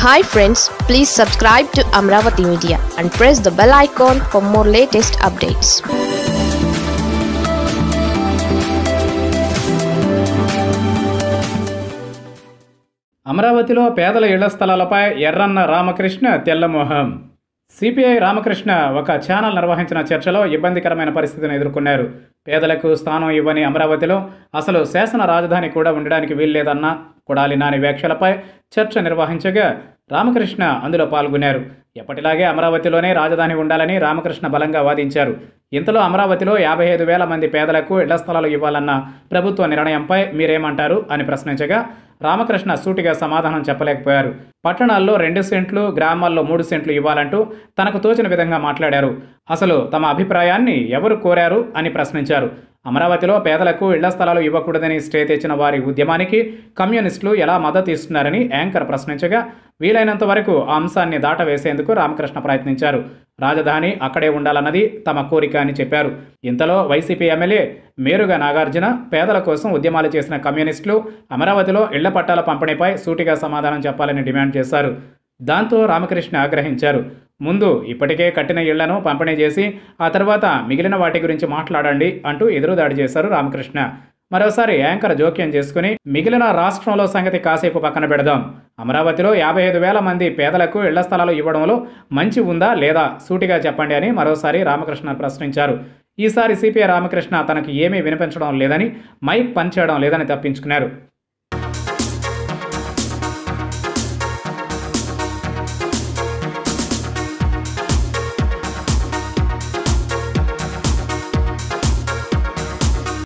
hi friends please subscribe to Amaravati media and press the bell icon for more latest updates అమరావతిలో పేదల ఇళ్ల స్థలాలపై ఎర్రన్న రామకృష్ణ తెల్లమోహం సిపిఐ రామకృష్ణ ఒక ఛానల్ నిర్వహించిన చర్చలో ఇబ్బందికరమైన పరిస్థితిని ఎదుర్కొన్నారు పేదలకు స్థానం ఇవ్వని అమరావతిలో అసలు శాసన రాజధాని కూడా ఉండడానికి వీల్లేదన్న కొడాలి నాని వ్యాఖ్యలపై చర్చ నిర్వహించగా రామకృష్ణ అందులో పాల్గొన్నారు ఎప్పటిలాగే అమరావతిలోనే రాజధాని ఉండాలని రామకృష్ణ బలంగా వాదించారు ఇంతలో అమరావతిలో యాభై ఐదు వేల మంది పేదలకు ఇళ్ల స్థలాలు ఇవ్వాలన్న ప్రభుత్వ నిర్ణయంపై మీరేమంటారు అని ప్రశ్నించగా రామకృష్ణ సూటిగా సమాధానం చెప్పలేకపోయారు పట్టణాల్లో రెండు సెంట్లు గ్రామాల్లో మూడు సెంట్లు ఇవ్వాలంటూ తనకు తోచిన విధంగా మాట్లాడారు అసలు తమ అభిప్రాయాన్ని ఎవరు కోరారు అని ప్రశ్నించారు అమరావతిలో పేదలకు ఇళ్ల స్థలాలు ఇవ్వకూడదని స్టే తెచ్చిన వారి ఉద్యమానికి కమ్యూనిస్టులు ఎలా మద్దతు ఇస్తున్నారని యాంకర్ ప్రశ్నించగా వీలైనంత వరకు ఆ అంశాన్ని దాటవేసేందుకు రామకృష్ణ ప్రయత్నించారు రాజధాని అక్కడే ఉండాలన్నది తమ కోరిక అని చెప్పారు ఇంతలో వైసీపీ ఎమ్మెల్యే మేరుగా నాగార్జున పేదల కోసం ఉద్యమాలు చేసిన కమ్యూనిస్టులు అమరావతిలో ఇళ్ల పట్టాల పంపిణీపై సూటిగా సమాధానం చెప్పాలని డిమాండ్ చేశారు దాంతో రామకృష్ణ ఆగ్రహించారు ముందు ఇప్పటికే కట్టిన ఇళ్లను పంపిణీ చేసి ఆ తర్వాత మిగిలిన వాటి గురించి మాట్లాడండి అంటూ ఎదురుదాడి చేశారు రామకృష్ణ మరోసారి యాంకర్ జోక్యం చేసుకుని మిగిలిన రాష్ట్రంలో సంగతి కాసేపు పక్కన పెడదాం అమరావతిలో యాభై ఐదు వేల మంది పేదలకు ఇళ్ల స్థలాలు ఇవ్వడంలో మంచి ఉందా లేదా సూటిగా చెప్పండి అని మరోసారి రామకృష్ణ ప్రశ్నించారు ఈసారి సిపిఐ రామకృష్ణ తనకు ఏమీ వినిపించడం లేదని మైక్ పనిచేయడం లేదని తప్పించుకున్నారు